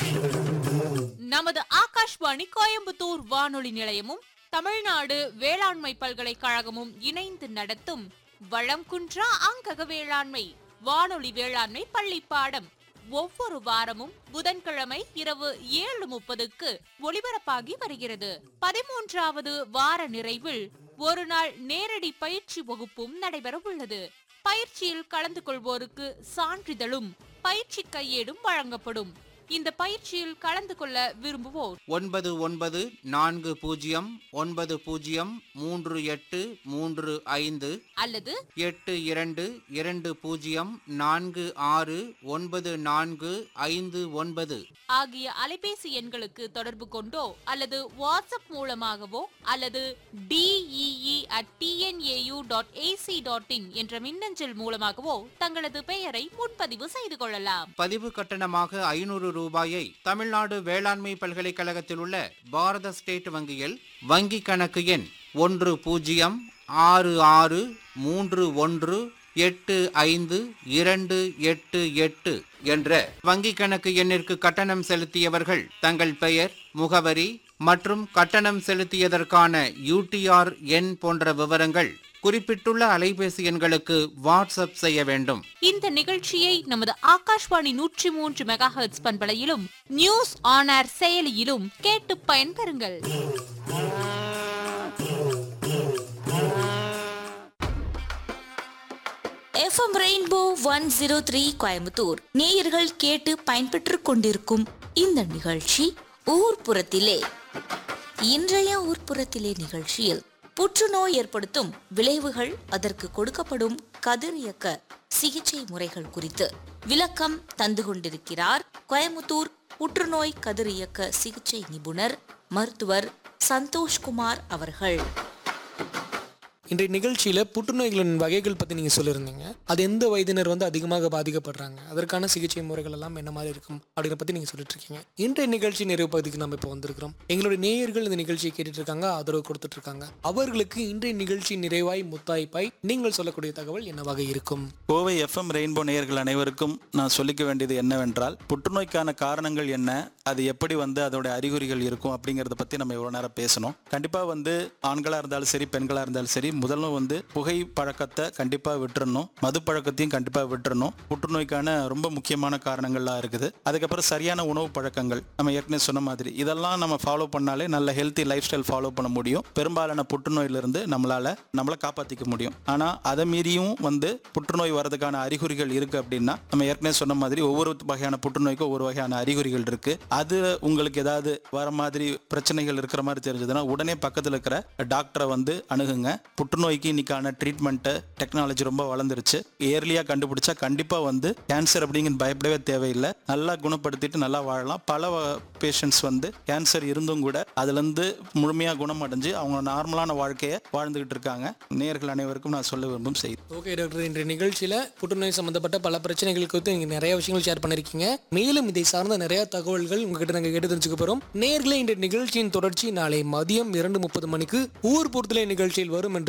நமது ஆகாஷ்வாணி கோயம்புத்தூர் வானொலி நிலையமும் தமிழ்நாடு வேளாண்மை பல்கலைக்கழகமும் இணைந்து நடத்தும் வளம் குன்றா அங்கக வேளாண்மை வானொலி வேளாண்மை பள்ளி பாடம் ஒவ்வொரு வாரமும் புதன்கிழமை இரவு ஏழு முப்பதுக்கு ஒளிபரப்பாகி வருகிறது பதிமூன்றாவது வார நிறைவில் ஒரு நாள் நேரடி பயிற்சி வகுப்பும் நடைபெற உள்ளது பயிற்சியில் கலந்து கொள்வோருக்கு சான்றிதழும் பயிற்சி கையேடும் வழங்கப்படும் இந்த பயிற்சியில் கலந்து கொள்ள விரும்புவோர் ஒன்பது ஒன்பது நான்கு பூஜ்ஜியம் ஒன்பது பூஜ்ஜியம் மூன்று எட்டு மூன்று ஐந்து அல்லது எட்டு இரண்டு இரண்டு பூஜ்ஜியம் நான்கு ஆறு ஒன்பது நான்கு ஐந்து ஒன்பது ஆகிய அலைபேசி எண்களுக்கு தொடர்பு கொண்டோ அல்லது வாட்ஸ்அப் மூலமாகவோ அல்லது DEE at TNAU dot AC dot in என்ற மின்னஞ்சல் மூலமாகவோ தங்களது பெயரை முன்பதிவு செய்து கொள்ளலாம் பதிவு கட்டணமாக ஐநூறு ரூபாயை தமிழ்நாடு வேளாண்மை பல்கலைக்கழகத்தில் உள்ள பாரத ஸ்டேட் வங்கியில் வங்கி கணக்கு எண் ஒன்று பூஜ்ஜியம் ஆறு ஆறு மூன்று ஒன்று எட்டு ஐந்து இரண்டு எட்டு எட்டு என்ற வங்கி கணக்கு எண்ணிற்கு கட்டணம் செலுத்தியவர்கள் தங்கள் பெயர் முகவரி மற்றும் கட்டணம் செலுத்தியதற்கான யூடிஆர் எண் போன்ற விவரங்கள் குறிப்பிட்டுள்ள அலைபேசி எண்களுக்கு வாட்ஸ்அப் செய்ய வேண்டும் இந்த நிகழ்ச்சியை நமது ஆகாஷ்வாணி நூற்றி மூன்று மெகா ஹெர்ட்ஸ் பண்பலையிலும் நியூஸ் ஆன் ஏர் செயலியிலும் கேட்டு பயன்பெறுங்கள் FM rainbow one zero three Coimbatore நேயர்கள் கேட்டு பயன்பெற்றுக் கொண்டிருக்கும் இந்த நிகழ்ச்சி ஊர்ப்புறத்திலே இன்றைய ஊர்ப்புறத்திலே நிகழ்ச்சியில் புற்றுநோய் ஏற்படுத்தும் விளைவுகள் அதற்கு கொடுக்கப்படும் கதிரியக்க சிகிச்சை முறைகள் குறித்து விளக்கம் தந்து கொண்டிருக்கிறார் கோயம்புத்தூர் புற்றுநோய் கதிரியக்க சிகிச்சை நிபுணர் மருத்துவர் சந்தோஷ்குமார் அவர்கள் இன்றைய நிகழ்ச்சியில் புற்றுநோய்களின் வகைகள் பற்றி நீங்கள் சொல்லியிருந்தீங்க அது எந்த வயதினர் வந்து அதிகமாக பாதிக்கப்படுறாங்க அதற்கான சிகிச்சை முறைகள் எல்லாம் என்ன மாதிரி இருக்கும் அப்படிங்கிற பற்றி நீங்கள் சொல்லிட்டு இருக்கீங்க இன்றைய நிகழ்ச்சி நிறைவு பகுதிக்கு நம்ம இப்போ வந்திருக்கிறோம் எங்களுடைய நேயர்கள் இந்த நிகழ்ச்சியை கேட்டுட்டு இருக்காங்க ஆதரவு கொடுத்துட்டு இருக்காங்க அவர்களுக்கு இன்றைய நிகழ்ச்சி நிறைவாய் முத்தாய்ப்பாய் நீங்கள் சொல்லக்கூடிய தகவல் என்னவாக இருக்கும் கோவை எஃப்எம் ரெயின்போ நேயர்கள் அனைவருக்கும் நான் சொல்லிக்க வேண்டியது என்னவென்றால் புற்றுநோய்க்கான காரணங்கள் என்ன அது எப்படி வந்து அதோட அறிகுறிகள் இருக்கும் அப்படிங்கிறத பற்றி நம்ம இவ்வளோ நேரம் பேசணும் கண்டிப்பாக வந்து ஆண்களாக இருந்தாலும் சரி பெண்களாக இருந்தாலும் சரி முதல்ல வந்து புகை பழக்கத்தை கண்டிப்பாக விட்டுறணும் மது பழக்கத்தையும் கண்டிப்பாக விட்டுறணும் புற்றுநோய்க்கான ரொம்ப முக்கியமான காரணங்கள்லாம் இருக்குது அதுக்கப்புறம் சரியான உணவு பழக்கங்கள் நம்ம ஏற்கனவே சொன்ன மாதிரி இதெல்லாம் நம்ம ஃபாலோ பண்ணாலே நல்ல ஹெல்த்தி லைஃப் ஸ்டைல் ஃபாலோ பண்ண முடியும் பெரும்பாலான புற்றுநோயிலிருந்து நம்மளால நம்மளை காப்பாற்றிக்க முடியும் ஆனால் அதை மீறியும் வந்து புற்றுநோய் வரதுக்கான அறிகுறிகள் இருக்கு அப்படின்னா நம்ம ஏற்கனவே சொன்ன மாதிரி ஒவ்வொரு வகையான புற்றுநோய்க்கும் ஒவ்வொரு வகையான அறிகுறிகள் இருக்கு அது உங்களுக்கு ஏதாவது வர மாதிரி பிரச்சனைகள் இருக்கிற மாதிரி தெரிஞ்சதுன்னா உடனே பக்கத்தில் இருக்கிற டாக்டரை வந்து அணுகுங்க புற்றுநோய்க்கு இன்னைக்கான ட்ரீட்மெண்ட்டு டெக்னாலஜி ரொம்ப வளர்ந்துருச்சு ஏர்லியாக கண்டுபிடிச்சா கண்டிப்பாக வந்து கேன்சர் அப்படிங்கிற பயப்படவே தேவையில்லை நல்லா குணப்படுத்திட்டு நல்லா வாழலாம் பல பேஷண்ட்ஸ் வந்து கேன்சர் இருந்தும் கூட அதுலேருந்து முழுமையாக குணமடைஞ்சு அவங்க நார்மலான வாழ்க்கையை வாழ்ந்துகிட்டு இருக்காங்க நேயர்கள் அனைவருக்கும் நான் சொல்ல விரும்பும் செய்தி ஓகே டாக்டர் இன்றைய நிகழ்ச்சியில் புற்றுநோய் சம்பந்தப்பட்ட பல பிரச்சனைகள் குறித்து நீங்கள் நிறைய விஷயங்கள் ஷேர் பண்ணியிருக்கீங்க மேலும் இதை சார்ந்த நிறைய தகவல்கள் உங்ககிட்ட நாங்கள் கேட்டு தெரிஞ்சுக்க போகிறோம் நேர்களே இன்றைய நிகழ்ச்சியின் தொடர்ச்சி நாளை மதியம் இரண்டு முப்பது மணிக்கு ஊர் பொறுத்தலை நிகழ்ச்சியில் வரும் என்று